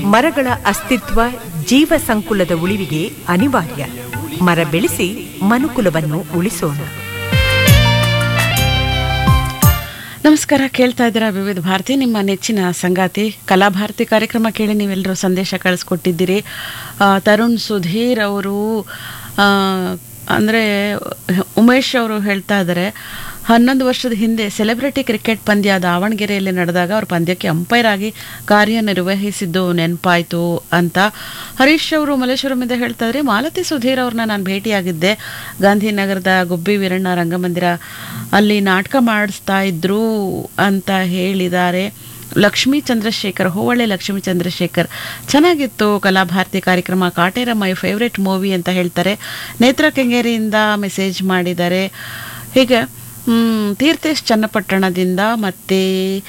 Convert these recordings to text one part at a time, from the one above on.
ಮರಗಳ ಅಸ್ತಿತ್ವ ಜೀವ ಸಂಕುಲದ ಉಳಿವಿಗೆ ಅನಿವಾರ್ಯ ಮರ ಬೆಳೆಸಿ ಮನುಕುಲವನ್ನು ಉಳಿಸೋಣ ನಮಸ್ಕಾರ ಕೇಳ್ತಾ ಇದ್ದೀರಾ ವಿವಿಧ ಭಾರತಿ ನಿಮ್ಮ ನೆಚ್ಚಿನ ಸಂಗಾತಿ ಕಲಾಭಾರತಿ ಕಾರ್ಯಕ್ರಮ ಕೇಳಿ ನೀವೆಲ್ಲರೂ ಸಂದೇಶ ಕಳಿಸ್ಕೊಟ್ಟಿದ್ದೀರಿ ಆ, ತರುಣ್ ಸುಧೀರ್ ಅವರು ಅಂದರೆ ಉಮೇಶ್ ಅವರು ಹೇಳ್ತಾ ಇದ್ದಾರೆ ಹನ್ನೊಂದು ವರ್ಷದ ಹಿಂದೆ ಸೆಲೆಬ್ರಿಟಿ ಕ್ರಿಕೆಟ್ ಪಂದ್ಯ ದಾವಣಗೆರೆಯಲ್ಲಿ ನಡೆದಾಗ ಅವ್ರ ಪಂದ್ಯಕ್ಕೆ ಅಂಪೈರ್ ಆಗಿ ಕಾರ್ಯನಿರ್ವಹಿಸಿದ್ದು ನೆನಪಾಯಿತು ಅಂತ ಹರೀಶ್ ಅವರು ಮಲ್ಲೇಶ್ವರಮಿಂದ ಹೇಳ್ತಾ ಇದ್ರೆ ಮಾಲತಿ ಸುಧೀರ್ ಅವ್ರನ್ನ ನಾನು ಭೇಟಿಯಾಗಿದ್ದೆ ಗಾಂಧಿನಗರದ ಗುಬ್ಬಿ ವೀರಣ್ಣ ರಂಗಮಂದಿರ ಅಲ್ಲಿ ನಾಟಕ ಮಾಡಿಸ್ತಾ ಇದ್ರು ಅಂತ ಹೇಳಿದ್ದಾರೆ ಲಕ್ಷ್ಮೀ ಚಂದ್ರಶೇಖರ್ ಹೋವಳ್ಳಿ ಲಕ್ಷ್ಮೀ ಚಂದ್ರಶೇಖರ್ ಚೆನ್ನಾಗಿತ್ತು ಕಲಾಭಾರತಿ ಕಾರ್ಯಕ್ರಮ ಕಾಟೇರ ಮೈ ಫೇವ್ರೆಟ್ ಮೂವಿ ಅಂತ ಹೇಳ್ತಾರೆ ನೇತ್ರ ಕೆಂಗೇರಿಯಿಂದ ಮೆಸೇಜ್ ಮಾಡಿದ್ದಾರೆ ಹೀಗೆ ಮ್, ತೀರ್ಥೇಶ್ ಚನ್ನಪಟ್ಟಣದಿಂದ ಮತ್ತೆ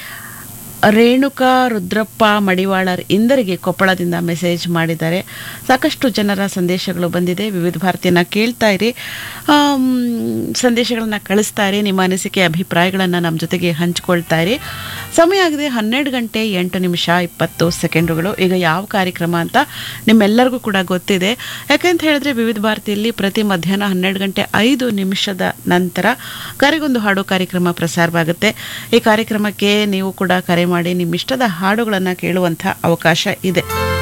ರೇಣುಕಾ ರುದ್ರಪ್ಪ ಮಡಿವಾಳರ್ ಇಂದರಿಗೆ ಕೊಪ್ಪಳದಿಂದ ಮೆಸೇಜ್ ಮಾಡಿದ್ದಾರೆ ಸಾಕಷ್ಟು ಜನರ ಸಂದೇಶಗಳು ಬಂದಿದೆ ವಿವಿಧ ಭಾರತಿಯನ್ನ ಕೇಳ್ತಾ ಇರಿ ಆಮ್, ಸಂದೇಶಗಳನ್ನ ಕಳಿಸ್ತಾ ಇರಿ ನಿಮ್ಮ ಅನಿಸಿಕೆ ಅಭಿಪ್ರಾಯಗಳನ್ನು ನಮ್ಮ ಜೊತೆಗೆ ಹಂಚ್ಕೊಳ್ತಾ ಇರಿ ಸಮಯ ಆಗಿದೆ ಹನ್ನೆರಡು ಗಂಟೆ ಎಂಟು ನಿಮಿಷ ಇಪ್ಪತ್ತು ಸೆಕೆಂಡುಗಳು ಈಗ ಯಾವ ಕಾರ್ಯಕ್ರಮ ಅಂತ ನಿಮ್ಮೆಲ್ಲರಿಗೂ ಕೂಡ ಗೊತ್ತಿದೆ ಯಾಕೆಂತ ಹೇಳಿದ್ರೆ ವಿವಿಧ ಭಾರತಿಯಲ್ಲಿ ಪ್ರತಿ ಮಧ್ಯಾಹ್ನ ಹನ್ನೆರಡು ಗಂಟೆ ಐದು ನಿಮಿಷದ ನಂತರ ಕರೆಗೊಂದು ಹಾಡು ಕಾರ್ಯಕ್ರಮ ಪ್ರಸಾರವಾಗುತ್ತೆ ಈ ಕಾರ್ಯಕ್ರಮಕ್ಕೆ ನೀವು ಕೂಡ ಕರೆ ಮಾಡಿ ನಿಮ್ಮ ಇಷ್ಟದ ಹಾಡುಗಳನ್ನು ಕೇಳುವಂಥ ಅವಕಾಶ ಇದೆ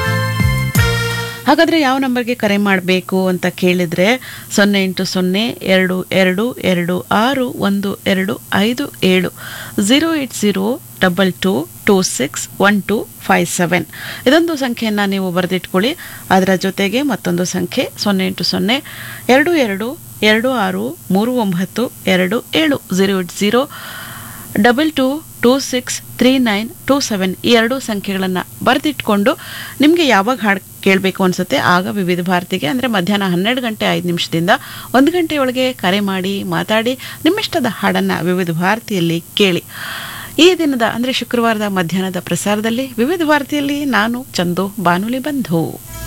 ಹಾಗಾದರೆ ಯಾವ ನಂಬರ್ಗೆ ಕರೆ ಮಾಡಬೇಕು ಅಂತ ಕೇಳಿದರೆ ಸೊನ್ನೆ ಎಂಟು ಸೊನ್ನೆ ಎರಡು ಎರಡು ಎರಡು ಆರು ಒಂದು ಎರಡು ಐದು ಏಳು zero eight zero double two two six one two five seven ಇದೊಂದು ಸಂಖ್ಯೆಯನ್ನು ನೀವು ಬರೆದಿಟ್ಕೊಳ್ಳಿ ಅದರ ಜೊತೆಗೆ ಮತ್ತೊಂದು ಸಂಖ್ಯೆ ಸೊನ್ನೆ ಎಂಟು ಸೊನ್ನೆ ಎರಡು ಎರಡು ಎರಡು ಆರು ಮೂರು ಒಂಬತ್ತು ಎರಡು ಏಳು zero eight zero double two two six three nine two seven ಈ ಎರಡೂ ಸಂಖ್ಯೆಗಳನ್ನು ಬರೆದಿಟ್ಕೊಂಡು ನಿಮಗೆ ಯಾವಾಗ ಹಾಡು ಕೇಳಬೇಕು ಅನಿಸುತ್ತೆ ಆಗ ವಿವಿಧ ಭಾರತಿಗೆ ಅಂದರೆ ಮಧ್ಯಾಹ್ನ ಹನ್ನೆರಡು ಗಂಟೆ ಐದು ನಿಮಿಷದಿಂದ ಒಂದು ಗಂಟೆಯೊಳಗೆ ಕರೆ ಮಾಡಿ ಮಾತಾಡಿ ನಿಮ್ಮಿಷ್ಟದ ಹಾಡನ್ನು ವಿವಿಧ ಭಾರತಿಯಲ್ಲಿ ಕೇಳಿ ಈ ದಿನದ ಅಂದರೆ ಶುಕ್ರವಾರದ ಮಧ್ಯಾಹ್ನದ ಪ್ರಸಾರದಲ್ಲಿ ವಿವಿಧ ಭಾರತಿಯಲ್ಲಿ ನಾನು ಚಂದು ಬಾನುಲಿ ಬಂಧು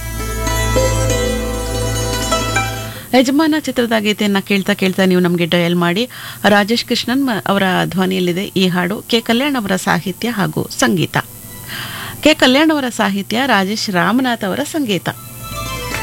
ಯಜಮಾನ ಚಿತ್ರದ ಗೀತೆಯನ್ನು ಕೇಳ್ತಾ ಕೇಳ್ತಾ ನೀವು ನಮಗೆ ಡಯಲ್ ಮಾಡಿ ರಾಜೇಶ್ ಕೃಷ್ಣನ್ ಮ- ಅವರ ಧ್ವನಿಯಲ್ಲಿದೆ ಈ ಹಾಡು ಕೆ ಕಲ್ಯಾಣ್ ಅವರ ಸಾಹಿತ್ಯ ಹಾಗೂ ಸಂಗೀತ ಕೆ ಕಲ್ಯಾಣ್ ಅವರ ಸಾಹಿತ್ಯ ರಾಜೇಶ್ ರಾಮನಾಥ್ ಅವರ ಸಂಗೀತ